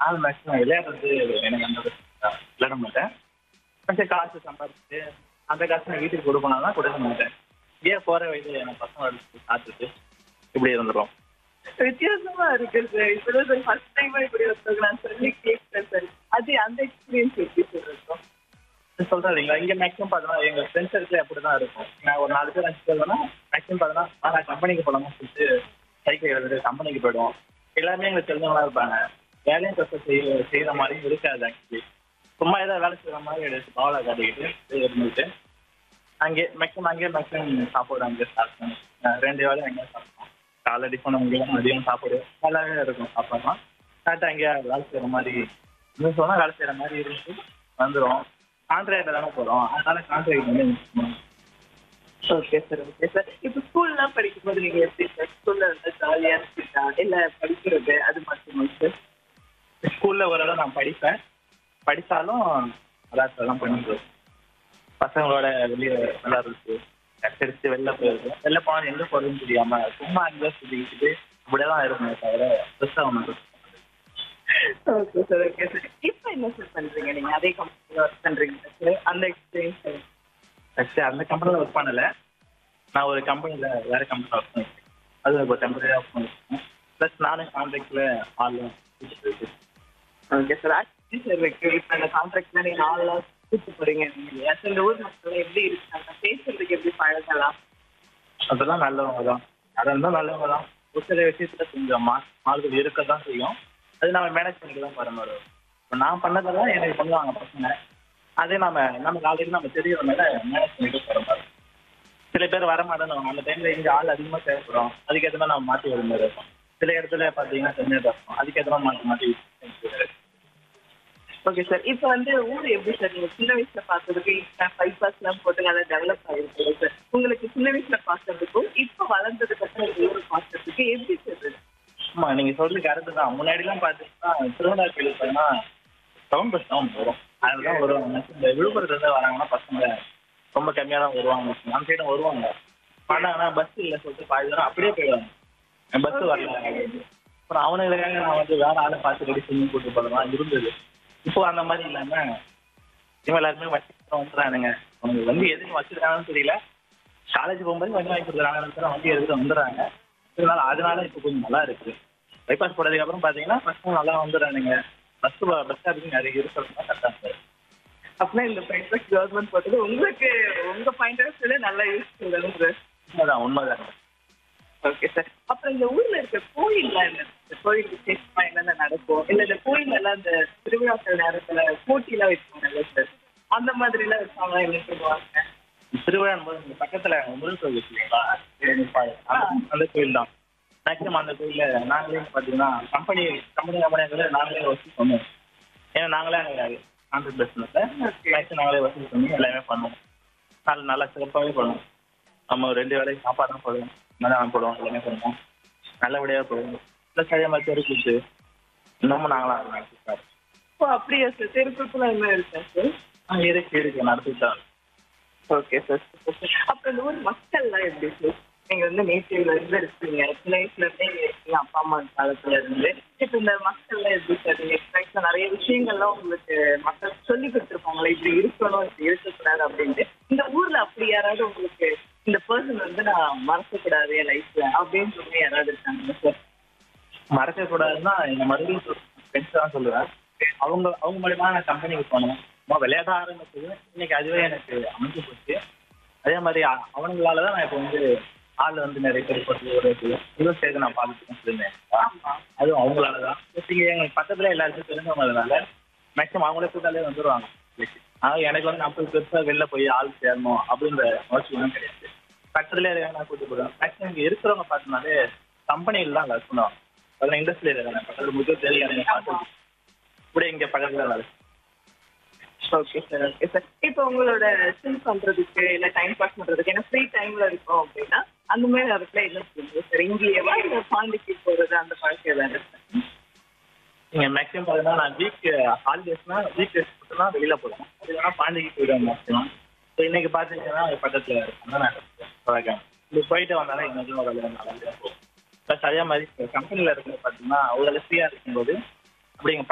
நான் மேக்ஸிமம் விளையாடுறது எனக்கு அந்த அளவுக்கு விளையாட மாட்டேன் கொஞ்சம் காசு சம்பாதிச்சு அந்த காசு நான் வீட்டுக்கு கொடுக்கணும் தான் கொடுக்க மாட்டேன் ஏன் போற வயசுல எனக்கு பசங்க காத்துட்டு இப்படி இருந்துடும் வித்தியாசமா இருக்கு சார் இப்பதான் சார் ஃபர்ஸ்ட் டைம் இப்படி ஒருத்தவங்க நான் சொல்லி கேட்கிறேன் சார் அது அந்த எக்ஸ்பீரியன்ஸ் எப்படி சார் இருக்கும் சொல்றேன் இல்லைங்களா இங்க மேக்ஸிமம் பார்த்தோன்னா எங்க ஃப்ரெண்ட்ஸ் சர்க்கிள் அப்படிதான் இருக்கும் நான் ஒரு நாலு பேர் அஞ்சு பேர் வேணா மேக்ஸிமம் பார்த்தோன்னா நான் கம்பெனிக்கு போலாமா சொல்லிட்டு சைக்கிள் எடுத்துட்டு கம்பெனிக்கு போயிடுவோம் எல்லாருமே எங்களுக்கு தெரிஞ்சவங்களா இருப்பாங்க வேலையும் கஷ்டம் செய்ய செய்யற மாதிரியும் இருக்காது ஆக்சுவலி சும்மா ஏதாவது வேலை செய்யற மாதிரி எடுத்து பாவலா காட்டிக்கிட்டு இருந்துட்டு அங்கே மேக்ஸிமம் அங்கேயே மேக்ஸிமம் சாப்பாடு அங்கே ஸ்டார்ட் பண்ணி அஹ் ரெண்டு வேலையும் அங்கேயே சாப்பிடுவோம் காலை டிஃபன் அங்கேயே மதியம் சாப்பாடு நல்லாவே இருக்கும் சாப்பாடுலாம் கரெக்டாக அங்கேயே வேலை செய்யற மாதிரி இன்னும் சொன்னா வேலை செய்யற மாதிரி இருந்து வந்துடும் கான்ட்ராக்ட் தானே போகிறோம் அதனால கான்ட்ராக்ட் வந்து முக்கியம். ஓகே சார் ஓகே சார் இப்போ ஸ்கூல்லாம் படிக்கும்போது நீங்க எப்படி சார் ஸ்கூல்ல வந்து ஜாலியா இருந்துச்சா இல்ல படிக்கிறது அது மட்டுமா சார் ஸ்கூல்ல ஓரளவு நான் படிப்பேன் படித்தாலும் விளையாட்டுலாம் பண்ணிட்டு பசங்களோட வெளியே விளையாடுறது கட்டடிச்சு வெளில போயிருக்கு வெளில போனால் எங்கே போகிறதுன்னு தெரியாம சும்மா அங்கே சுற்றிக்கிட்டு இப்படியே தான் இருக்குமே தவிர பெருசாக ஒன்று ஓகே சார் ஓகே சார் இப்போ என்ன சார் பண்றீங்க நீங்க அதே கம்பெனில ஒர்க் பண்றீங்க சார் அந்த எக்ஸ்பீரியன்ஸ் ஆக்சுவலி அந்த கம்பெனியில் ஒர்க் பண்ணல நான் ஒரு கம்பெனியில் வேற கம்பெனியில் ஒர்க் பண்ணிருக்கேன் அது இப்போ டெம்பரரியாக ஒர்க் பண்ணிருக்கேன் ப்ளஸ் நானும் கான்ட்ராக்டில் ஆள் ஓகே சார் ஆக்சுவலி சார் இருக்கு இப்போ அந்த கான்ட்ராக்ட்ல நீங்க நாலு நாள் கூட்டு போறீங்க நீங்க இல்லையா சார் இந்த ஊர் மக்கள் எப்படி இருக்காங்க பேசுறதுக்கு எப்படி பழகலாம் அதெல்லாம் நல்லவங்க தான் அதான் இருந்தால் நல்லவங்க தான் ஒரு சில விஷயத்துல கொஞ்சம் மா மாறுதல் இருக்க தான் செய்யும் அது நம்ம மேனேஜ் பண்ணிட்டு தான் வர மாதிரி இப்போ நான் பண்ணதெல்லாம் எனக்கு பண்ணுவாங்க பசங்க அதே நம்ம நமக்கு ஆல்ரெடி நம்ம தெரியறதுனால மேனேஜ் பண்ணிட்டு வர மாதிரி சில பேர் வர மாட்டேன்னு அந்த டைம்ல இங்க ஆள் அதிகமா தேவைப்படும் அதுக்கேற்ற மாதிரி நம்ம மாற்றி வர மாதிரி இருக்கும் சில இடத்துல பார்த்தீங்கன்னா கம்மியாக தான் இருக்கும் அதுக்கேற்ற மாதிரி மாற்றி மாற்றி ஓகே சார் இப்போ வந்து ஊர் எப்படி சார் நீங்க சின்ன வயசுல பார்த்ததுக்கு இப்போ பைபாஸ் எல்லாம் போட்டு நல்லா டெவலப் ஆயிருக்கு சார் உங்களுக்கு சின்ன வயசுல பார்த்ததுக்கும் இப்போ வளர்ந்ததுக்கு அப்புறம் இந்த ஊர் பார்த்ததுக்கு எப்படி சார் இருக்கு? ஆமா நீங்க சொல்றது கரெக்ட் தான் முன்னாடிலாம் பார்த்தீங்கன்னா திருவிழா கோயில் பார்த்தீங்கன்னா டவுன் பஸ் தான் வரும் அதுதான் வருவாங்க இந்த விழுப்புரத்துல இருந்து வராங்கன்னா பசங்க ரொம்ப கம்மியா தான் வருவாங்க நம்ம சைடும் வருவாங்க பண்ணாங்கன்னா பஸ் இல்லை சொல்லிட்டு பாதி தூரம் அப்படியே போயிடுவாங்க பஸ் வரல அப்புறம் அவனுங்களுக்காக நான் வந்து வேற ஆளை பார்த்து ரெடி பண்ணி கூட்டு போகலாம் இருந்தது இப்போ அந்த மாதிரி இல்லாம இவங்க எல்லாருமே வச்சு வந்துடுறானுங்க அவனுக்கு வண்டி எதுக்கு வச்சிருக்காங்கன்னு தெரியல காலேஜ் போகும்போது வண்டி வாங்கி கொடுக்குறாங்க வண்டி எடுத்துட்டு வந்துடுறாங்க இதனால அதனால இப்போ கொஞ்சம் நல்லா இருக்கு பைபாஸ் போட்டதுக்கு அப்புறம் பாத்தீங்கன்னா பசங்க நல்லா வந்துடுறானுங்க பஸ் பஸ் ஸ்டாப்புக்கு நிறைய இருக்கிறது கரெக்டாக இருக்கு அப்படின்னா இந்த பைபாஸ் கவர்மெண்ட் போட்டது உங்களுக்கு உங்க பாயிண்ட் ஆஃப் வியூல நல்லா யூஸ்ஃபுல் சார் உண்மைதான் உண்மைதான் ஓகே சார் அப்புறம் இந்த ஊர்ல இருக்க கோயில்லாம் என்ன இந்த கோயில் விசேஷமா என்னென்ன நடக்கும் இல்ல இந்த கோயில் எல்லாம் இந்த திருவிழாக்கள் நேரத்துல போட்டி எல்லாம் வைப்பாங்கல்ல சார் அந்த மாதிரி எல்லாம் வச்சாங்க என்ன சொல்லுவாங்க திருவிழா போது இங்க பக்கத்துல முருகன் கோயில் இருக்கு இல்லைங்களா அந்த- அந்த கோயில் தான் மேக்ஸிமம் அந்த கோயில்ல நாங்களே பாத்தீங்கன்னா கம்பெனி கம்பெனி கம்பெனி நாங்களே வசூல் பண்ணுவோம் ஏன்னா நாங்களே கான்ட்ராக்ட் பிஸ்னஸ்ல மேக்ஸிமம் நாங்களே வசூல் பண்ணி எல்லாமே பண்ணுவோம் நல்லா நல்லா சிறப்பாகவே பண்ணுவோம் நம்ம ரெண்டு வேலைக்கு சாப்பாடு தான் போடுவோம் மதியானம் போடுவோம் எல்லாமே பண்ணுவோம் நல்லபடியாக போடுவோம் ப்ளஸ் அதே மாதிரி தெருக்கூத்து இன்னமும் நாங்களாம் நடத்திட்டு ஓ அப்படியா சார் தெருக்குள்ள என்ன இருக்கா சார் ஆ இருக்கு இருக்கு நடத்திட்டு தான் இருக்கோம். ஓகே சார் அப்புறம் இந்த ஊர் மக்கள்லாம் எப்படி சார் நீங்க வந்து நேட்டிவ்ல இருந்து இருக்கீங்க சின்ன வயசுல இருந்தே இங்க இருக்கீங்க அப்பா அம்மா காலத்துல இருந்து இப்போ இந்த மக்கள்லாம் எப்படி சார் நீங்க சின்ன வயசுல நிறைய விஷயங்கள்லாம் உங்களுக்கு மக்கள் சொல்லி கொடுத்துருப்பாங்களே இப்படி இருக்கணும் இப்படி இருக்கக்கூடாது அப்படின்ட்டு இந்த ஊர்ல அப்படி யாராவது உங்களுக்கு இந்த பர்சன் வந்து நான் மறக்கக்கூடாது என் லைஃப்ல அப்படின்னு சொல்லி யாராவது இருக்காங்க சார் மறக்க கூடாதுன்னா எங்க மறுபடியும் ஃப்ரெண்ட்ஸ் தான் சொல்லுவேன் அவங்க அவங்க மூலியமா நான் கம்பெனிக்கு போனேன் சும்மா விளையாட ஆரம்பிச்சது இன்னைக்கு அதுவே எனக்கு அமைஞ்சு போச்சு அதே மாதிரி அ- அவனுங்களால தான் நான் இப்போ வந்து ஆள் வந்து நிறைய பேர் போட்டு ஒரு இருபது சேர்த்து நான் பார்த்துட்டு சொல்லியிருந்தேன் அதுவும் அவங்களால தான் இங்கே எங்களுக்கு பக்கத்துல எல்லாருக்கும் தெரிஞ்சவங்கனால மேக்ஸிமம் அவங்களே கூட்டாலே வந்துடுவாங்க ஆனால் எனக்கு வந்து அப்படி பெருசாக வெளில போய் ஆள் சேரணும் அப்படின்ற அவசியம் கிடையாது பக்கத்துல இருக்காங்க நான் கூட்டு போடுவேன் மேக்ஸிமம் இங்கே இருக்கிறவங்க பார்த்தோம்னாலே கம்பெனியில் தான் ஒர்க் பண்ணுவாங்க அதில் இண்டஸ்ட்ரியில் இருக்காங்க பக்கத்தில் முக்கிய தெரியாது பார்த்து இப்படி இங்கே பக்கத்தில் வேலை ஓகே சார் ஓகே சார் இப்போ உங்களோட சில் பண்றதுக்கு இல்ல டைம் பாஸ் பண்றதுக்கு ஏன்னா ஃப்ரீ டைம்ல இருக்கோம் அப்படின்னா அந்த மாதிரி அதுக்குள்ள என்ன சொல்லுங்க சார் இங்கேயேவா இல்ல பாண்டிக்கு போறது அந்த பழக்கம் ஏதாவது இருக்கா? நீங்க மேக்ஸிமம் பார்த்தீங்கன்னா நான் வீக் ஹாலிடேஸ்னா வீக் டேஸ் மட்டும் தான் வெளியில போடுவோம் அது வேணா பாண்டிக்கு போயிடுவேன் மேக்ஸிமம் ஸோ இன்னைக்கு பார்த்தீங்கன்னா பக்கத்தில் இருக்காங்க இப்படி போயிட்டு வந்தாலும் இன்னைக்கு ஒரு வேலை நல்லா போகும் ப்ளஸ் அதே மாதிரி கம்பெனியில் இருக்கிற பார்த்தீங்கன்னா ஒரு ஃப்ரீயாக இருக்கும்போது அப்படி எங்கள்